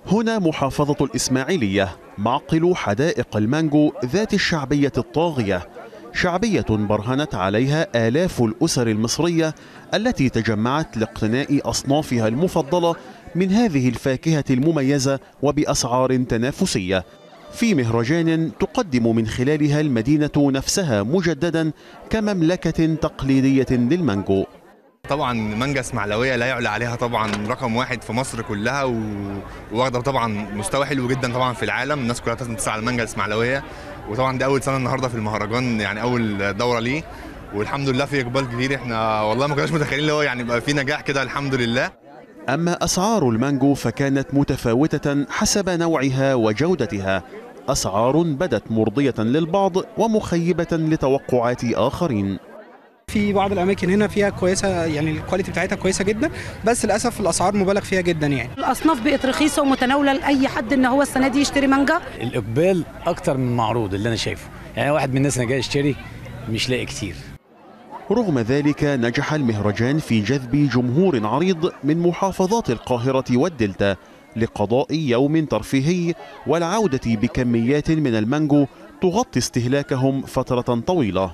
هنا محافظة الإسماعيلية معقل حدائق المانجو ذات الشعبية الطاغية شعبية برهنت عليها آلاف الأسر المصرية التي تجمعت لاقتناء أصنافها المفضلة من هذه الفاكهة المميزة وبأسعار تنافسية في مهرجان تقدم من خلالها المدينة نفسها مجددا كمملكة تقليدية للمانجو طبعا مانجا اسماعيلويه لا يعلى عليها طبعا رقم واحد في مصر كلها و- وواخده طبعا مستوى حلو جدا طبعا في العالم الناس كلها لازم تسعى على المانجا الاسماعيلويه وطبعا دي اول سنه النهارده في المهرجان يعني اول دوره ليه والحمد لله في اقبال كبير احنا والله ما كناش متخيلين اللي هو يعني يبقى في نجاح كده الحمد لله أما أسعار المانجو فكانت متفاوتة حسب نوعها وجودتها أسعار بدت مرضية للبعض ومخيبة لتوقعات آخرين في بعض الاماكن هنا فيها كويسه يعني الكواليتي بتاعتها كويسه جدا بس للاسف الاسعار مبالغ فيها جدا يعني الاصناف بقت رخيصه ومتناوله لاي حد ان هو السنه دي يشتري مانجا الاقبال اكتر من معروض اللي انا شايفه يعني واحد من الناس انا جاي اشتري مش لاقي كتير رغم ذلك نجح المهرجان في جذب جمهور عريض من محافظات القاهرة والدلتا لقضاء يوم ترفيهي والعودة بكميات من المانجو تغطي استهلاكهم فترة طويلة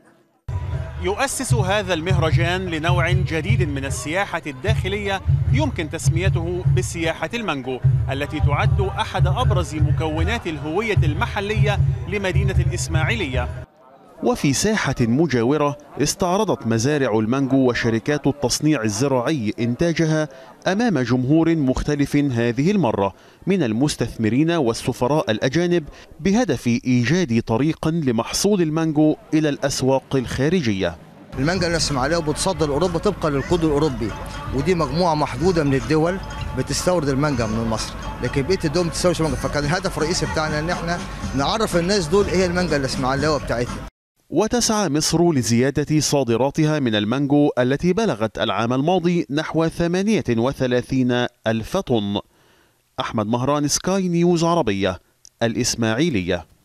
يؤسس هذا المهرجان لنوع جديد من السياحة الداخلية يمكن تسميته بسياحة المانجو التي تعد أحد أبرز مكونات الهوية المحلية لمدينة الإسماعيلية وفي ساحة مجاورة استعرضت مزارع المانجو وشركات التصنيع الزراعي إنتاجها أمام جمهور مختلف هذه المرة من المستثمرين والسفراء الأجانب بهدف إيجاد طريق لمحصول المانجو إلى الأسواق الخارجية المانجا الاسماعيليه بتصدر لاوروبا طبقا للكود الاوروبي ودي مجموعه محدوده من الدول بتستورد المانجا من مصر لكن بقيه الدول ما بتستوردش مانجا فكان الهدف الرئيسي بتاعنا ان احنا نعرف الناس دول ايه المانجا الاسماعيليه بتاعتنا وتسعى مصر لزيادة صادراتها من المانجو التي بلغت العام الماضي نحو 38 ألف طن أحمد مهران سكاي نيوز عربية الإسماعيلية